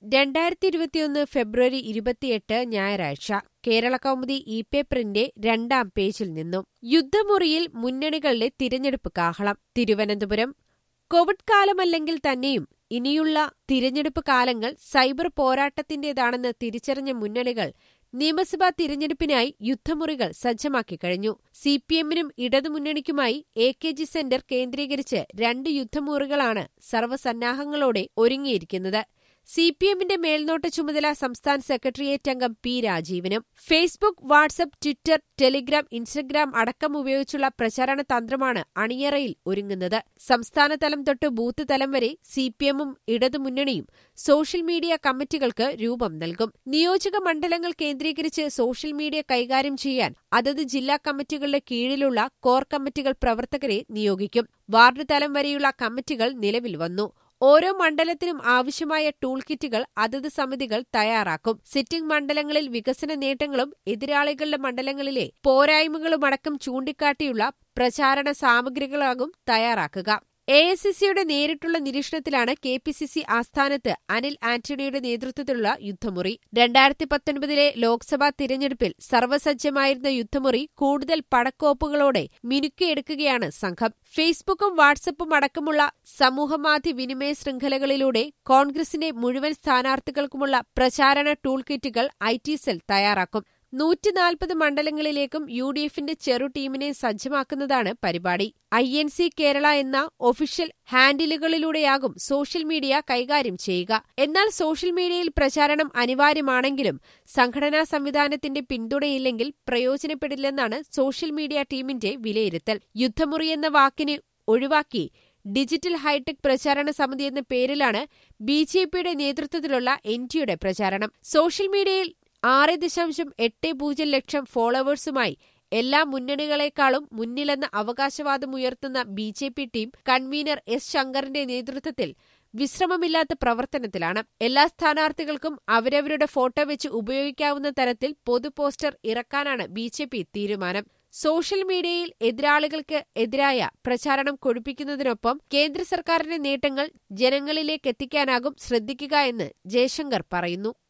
രണ്ടായിരത്തി ഇരുപത്തിയൊന്ന് ഫെബ്രുവരി ഇരുപത്തിയെട്ട് ഞായറാഴ്ച കേരള കൗമുദി ഇ പേപ്പറിന്റെ രണ്ടാം പേജിൽ നിന്നും യുദ്ധമുറിയിൽ മുന്നണികളുടെ തിരഞ്ഞെടുപ്പ് കാഹളം തിരുവനന്തപുരം കോവിഡ് കാലമല്ലെങ്കിൽ തന്നെയും ഇനിയുള്ള തിരഞ്ഞെടുപ്പ് കാലങ്ങൾ സൈബർ പോരാട്ടത്തിന്റേതാണെന്ന് തിരിച്ചറിഞ്ഞ മുന്നണികൾ നിയമസഭാ തിരഞ്ഞെടുപ്പിനായി യുദ്ധമുറികൾ സജ്ജമാക്കി കഴിഞ്ഞു സിപിഎമ്മിനും ഇടതുമുന്നണിക്കുമായി എ കെ ജി സെന്റർ കേന്ദ്രീകരിച്ച് രണ്ട് യുദ്ധമുറികളാണ് സർവ്വസന്നാഹങ്ങളോടെ ഒരുങ്ങിയിരിക്കുന്നത് സിപിഎമ്മിന്റെ മേൽനോട്ട ചുമതല സംസ്ഥാന സെക്രട്ടേറിയറ്റ് അംഗം പി രാജീവിനും Facebook WhatsApp Twitter Telegram Instagram അടക്കം ഉപയോഗിച്ചുള്ള പ്രചാരണ തന്ത്രമാണ് അണിയറയിൽ ഒരുങ്ങുന്നത് സംസ്ഥാന തലം തൊട്ട് ബൂത്ത് തലം വരെ സിപിഎമ്മും ഇടതുമുന്നണിയും സോഷ്യൽ മീഡിയ കമ്മിറ്റികൾക്ക് രൂപം നൽകും നിയോജക മണ്ഡലങ്ങൾ കേന്ദ്രീകരിച്ച് സോഷ്യൽ മീഡിയ കൈകാര്യം ചെയ്യാൻ അതത് ജില്ലാ കമ്മിറ്റികളുടെ കീഴിലുള്ള കോർ കമ്മിറ്റികൾ പ്രവർത്തകരെ നിയോഗിക്കും വാർഡ് തലം വരെയുള്ള കമ്മിറ്റികൾ നിലവിൽ വന്നു ഓരോ മണ്ഡലത്തിനും ആവശ്യമായ ടൂൾ കിറ്റുകൾ അതത് സമിതികൾ തയ്യാറാക്കും സിറ്റിംഗ് മണ്ഡലങ്ങളിൽ വികസന നേട്ടങ്ങളും എതിരാളികളുടെ മണ്ഡലങ്ങളിലെ പോരായ്മകളുമടക്കം ചൂണ്ടിക്കാട്ടിയുള്ള പ്രചാരണ സാമഗ്രികളാകും തയ്യാറാക്കുക എ എസ് സി സിയുടെ നേരിട്ടുള്ള നിരീക്ഷണത്തിലാണ് കെ പി സി സി ആസ്ഥാനത്ത് അനിൽ ആന്റണിയുടെ നേതൃത്വത്തിലുള്ള യുദ്ധമുറി രണ്ടായിരത്തി പത്തൊൻപതിലെ ലോക്സഭാ തിരഞ്ഞെടുപ്പിൽ സർവ്വസജ്ജമായിരുന്ന യുദ്ധമുറി കൂടുതൽ പടക്കോപ്പുകളോടെ മിനുക്കിയെടുക്കുകയാണ് സംഘം ഫേസ്ബുക്കും വാട്സപ്പും അടക്കമുള്ള സമൂഹമാധ്യ വിനിമയ ശൃംഖലകളിലൂടെ കോൺഗ്രസിന്റെ മുഴുവൻ സ്ഥാനാർത്ഥികൾക്കുമുള്ള പ്രചാരണ ടൂൾ കിറ്റുകൾ ഐ ടി സെൽ തയ്യാറാക്കും നൂറ്റിനാൽപ്പത് മണ്ഡലങ്ങളിലേക്കും യു ഡി എഫിന്റെ ചെറു ടീമിനെ സജ്ജമാക്കുന്നതാണ് പരിപാടി ഐ എൻ സി കേരള എന്ന ഒഫീഷ്യൽ ഹാൻഡിലുകളിലൂടെയാകും സോഷ്യൽ മീഡിയ കൈകാര്യം ചെയ്യുക എന്നാൽ സോഷ്യൽ മീഡിയയിൽ പ്രചാരണം അനിവാര്യമാണെങ്കിലും സംഘടനാ സംവിധാനത്തിന്റെ പിന്തുണയില്ലെങ്കിൽ പ്രയോജനപ്പെടില്ലെന്നാണ് സോഷ്യൽ മീഡിയ ടീമിന്റെ വിലയിരുത്തൽ യുദ്ധമുറി എന്ന വാക്കിനെ ഒഴിവാക്കി ഡിജിറ്റൽ ഹൈടെക് പ്രചാരണ സമിതി എന്ന പേരിലാണ് ബി ജെ പിയുടെ നേതൃത്വത്തിലുള്ള എൻ ഡിയുടെ പ്രചാരണം സോഷ്യൽ മീഡിയയിൽ ആറ് ദശാംശം എട്ട് പൂജ്യം ലക്ഷം ഫോളോവേഴ്സുമായി എല്ലാ മുന്നണികളെക്കാളും മുന്നിലെന്ന അവകാശവാദമുയർത്തുന്ന B J P team convener S ശങ്കറിന്റെ നേതൃത്വത്തിൽ വിശ്രമമില്ലാത്ത പ്രവർത്തനത്തിലാണ് എല്ലാ സ്ഥാനാർത്ഥികൾക്കും അവരവരുടെ ഫോട്ടോ വെച്ച് ഉപയോഗിക്കാവുന്ന തരത്തിൽ പൊതു പോസ്റ്റർ ഇറക്കാനാണ് ബി ജെ പി തീരുമാനം സോഷ്യൽ മീഡിയയിൽ എതിരാളികൾക്ക് എതിരായ പ്രചാരണം കൊഴുപ്പിക്കുന്നതിനൊപ്പം കേന്ദ്ര സർക്കാരിന്റെ നേട്ടങ്ങൾ ജനങ്ങളിലേക്കെത്തിക്കാനാകും ശ്രദ്ധിക്കുക എന്ന് ജയശങ്കർ പറയുന്നു